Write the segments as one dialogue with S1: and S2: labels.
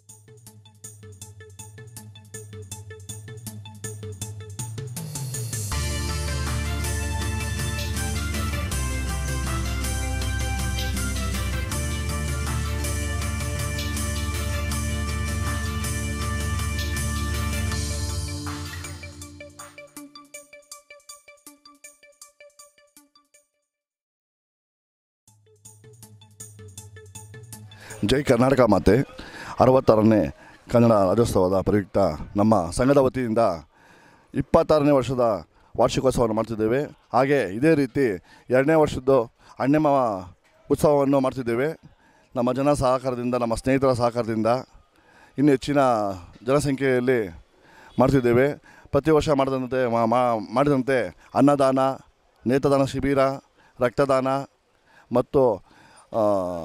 S1: ಜೈ ಕರ್ನಾಟಕ ಮಾತೆ ಅರವತ್ತಾರನೇ ಕನ್ನಡ ರಾಜ್ಯೋತ್ಸವದ ಪ್ರಯುಕ್ತ ನಮ್ಮ ಸಂಘದ ವತಿಯಿಂದ ಇಪ್ಪತ್ತಾರನೇ ವರ್ಷದ ವಾರ್ಷಿಕೋತ್ಸವವನ್ನು ಮಾಡ್ತಿದ್ದೇವೆ ಹಾಗೆ ಇದೇ ರೀತಿ ಎರಡನೇ ವರ್ಷದ್ದು ಅಣ್ಣಮ್ಮ ಉತ್ಸವವನ್ನು ಮಾಡ್ತಿದ್ದೇವೆ ನಮ್ಮ ಜನ ಸಹಕಾರದಿಂದ ನಮ್ಮ ಸ್ನೇಹಿತರ ಸಹಕಾರದಿಂದ ಇನ್ನು ಹೆಚ್ಚಿನ ಜನಸಂಖ್ಯೆಯಲ್ಲಿ ಮಾಡ್ತಿದ್ದೇವೆ ಪ್ರತಿ ವರ್ಷ ಮಾಡಿದಂತೆ ಮಾ- ಮಾ- ಮಾಡಿದಂತೆ ಅನ್ನದಾನ ನೇತ್ರದಾನ ಶಿಬಿರ ರಕ್ತದಾನ ಮತ್ತು ಆ,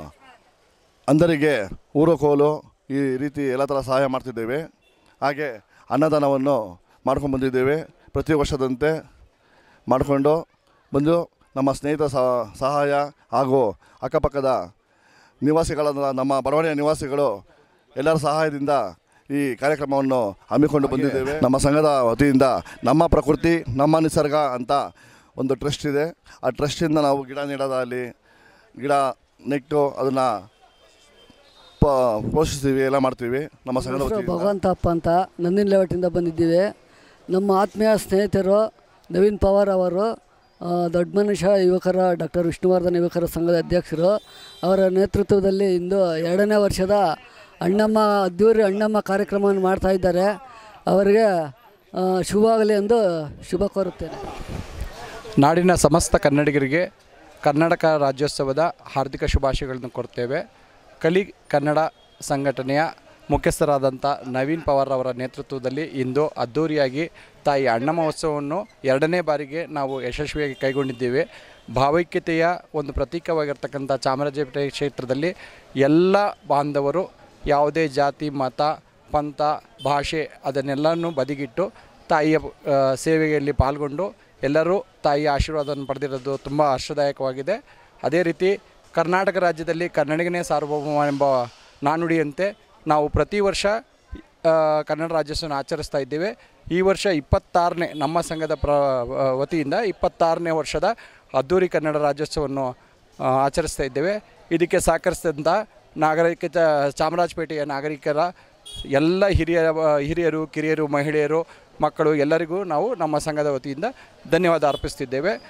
S1: ಅಂಧರಿಗೆ ಊರುಕೋಲು ಈ ರೀತಿ ಎಲ್ಲ ಥರ ಸಹಾಯ ಮಾಡ್ತಿದ್ದೇವೆ ಹಾಗೆ ಅನ್ನದಾನವನ್ನು ಮಾಡ್ಕೊಂಡು ಬಂದಿದ್ದೇವೆ ಪ್ರತಿ ವರ್ಷದಂತೆ ಮಾಡಿಕೊಂಡು ಬಂದು ನಮ್ಮ ಸ್ನೇಹಿತರ ಸಹ- ಸಹಾಯ ಹಾಗೂ ಅಕ್ಕಪಕ್ಕದ ನಿವಾಸಿಗಳಾದ ನಮ್ಮ ಬಡಾವಣೆಯ ನಿವಾಸಿಗಳು ಎಲ್ಲರ ಸಹಾಯದಿಂದ ಈ ಕಾರ್ಯಕ್ರಮವನ್ನು ಹಮ್ಮಿಕೊಂಡು ಬಂದಿದ್ದೇವೆ ನಮ್ಮ ಸಂಘದ ವತಿಯಿಂದ ನಮ್ಮ ಪ್ರಕೃತಿ ನಮ್ಮ ನಿಸರ್ಗ ಅಂತ ಒಂದು ಟ್ರಸ್ಟ್ ಇದೆ ಆ ಟ್ರಸ್ಟಿಂದ ನಾವು ಗಿಡ ನೆಡೋದಾಗಲಿ ಗಿಡ ನೆಟ್ಟು ಅದನ್ನು ಪೋಷಿಸ್ತೀವಿ ಎಲ್ಲ ಮಾಡ್ತೀವಿ ನಮ್ಮ ಸಂಘದ
S2: ಹೆಸರು
S1: ವತಿಯಿಂದ
S2: ಭಗವಂತಪ್ಪ ಅಂತ ನಂದಿನ ಲೇಔಟಿಂದ ಬಂದಿದ್ದೀವಿ ನಮ್ಮ ಆತ್ಮೀಯ ಸ್ನೇಹಿತರು ನವೀನ್ ಪವಾರ್ ಅವರು ಆ, ದೊಡ್ಡ ಮನುಷ್ಯ ಯುವಕರ ಡಾಕ್ಟರ್ ವಿಷ್ಣುವರ್ಧನ್ ಯುವಕರ ಸಂಘದ ಅಧ್ಯಕ್ಷರು ಅವರ ನೇತೃತ್ವದಲ್ಲಿ ಇಂದು ಎರಡನೇ ವರ್ಷದ ಅಣ್ಣಮ್ಮ ಅದ್ದೂರಿ ಅಣ್ಣಮ್ಮ ಕಾರ್ಯಕ್ರಮವನ್ನು ಮಾಡ್ತಾ ಇದ್ದಾರೆ ಅವರಿಗೆ ಆ, ಶುಭವಾಗಲಿ ಎಂದು ಶುಭ ಕೋರುತ್ತೇನೆ
S3: ನಾಡಿನ ಸಮಸ್ತ ಕನ್ನಡಿಗರಿಗೆ ಕರ್ನಾಟಕ ರಾಜ್ಯೋತ್ಸವದ ಹಾರ್ದಿಕ ಶುಭಾಶಯಗಳನ್ನು ಕೊಡ್ತೇವೆ ಕಲಿ ಕನ್ನಡ ಸಂಘಟನೆಯ ಮುಖ್ಯಸ್ಥರಾದಂಥ ನವೀನ್ ಪವಾರ್ ಅವರ ನೇತೃತ್ವದಲ್ಲಿ ಇಂದು ಅದ್ಧೂರಿಯಾಗಿ ತಾಯಿ ಅಣ್ಣಮ್ಮ ಉತ್ಸವವನ್ನು ಎರಡನೇ ಬಾರಿಗೆ ನಾವು ಯಶಸ್ವಿಯಾಗಿ ಕೈಗೊಂಡಿದ್ದೇವೆ ಭಾವೈಕ್ಯತೆಯ ಒಂದು ಪ್ರತೀಕವಾಗಿರ್ತಕ್ಕಂಥ ಚಾಮರಾಜಪೇಟೆ ಕ್ಷೇತ್ರದಲ್ಲಿ ಎಲ್ಲ ಬಾಂಧವರು ಯಾವುದೇ ಜಾತಿ ಮತ ಪಂಥ ಭಾಷೆ ಅದನ್ನೆಲ್ಲನೂ ಬದಿಗಿಟ್ಟು ತಾಯಿಯ ಆ, ಸೇವೆಯಲ್ಲಿ ಪಾಲ್ಗೊಂಡು ಎಲ್ಲರೂ ತಾಯಿಯ ಆಶೀರ್ವಾದವನ್ನು ಪಡೆದಿರೋದು ತುಂಬ ಹರ್ಷದಾಯಕವಾಗಿದೆ ಅದೇ ರೀತಿ ಕರ್ನಾಟಕ ರಾಜ್ಯದಲ್ಲಿ ಕನ್ನಡಿಗನೇ ಸಾರ್ವಭೌಮ ಎಂಬ ನಾನುಡಿಯಂತೆ ನಾವು ಪ್ರತಿ ವರ್ಷ ಆ, ಕನ್ನಡ ರಾಜ್ಯೋತ್ಸವವನ್ನು ಆಚರಿಸ್ತಾ ಇದ್ದೇವೆ ಈ ವರ್ಷ ಇಪ್ಪತ್ತಾರನೇ ನಮ್ಮ ಸಂಘದ ಪ್ರ ಆ, ವತಿಯಿಂದ ಇಪ್ಪತ್ತಾರನೇ ವರ್ಷದ ಅದ್ದೂರಿ ಕನ್ನಡ ರಾಜ್ಯೋತ್ಸವವನ್ನು ಆ, ಆಚರಿಸ್ತಾ ಇದ್ದೇವೆ ಇದಕ್ಕೆ ಸಹಕರಿಸಿದಂಥ ನಾಗರಿಕ ಚಾಮರಾಜಪೇಟೆಯ ನಾಗರಿಕರ ಎಲ್ಲ ಹಿರಿಯ ಹಿರಿಯರು ಕಿರಿಯರು ಮಹಿಳೆಯರು ಮಕ್ಕಳು ಎಲ್ಲರಿಗೂ ನಾವು ನಮ್ಮ ಸಂಘದ ವತಿಯಿಂದ ಧನ್ಯವಾದ ಅರ್ಪಿಸ್ತಿದ್ದೇವೆ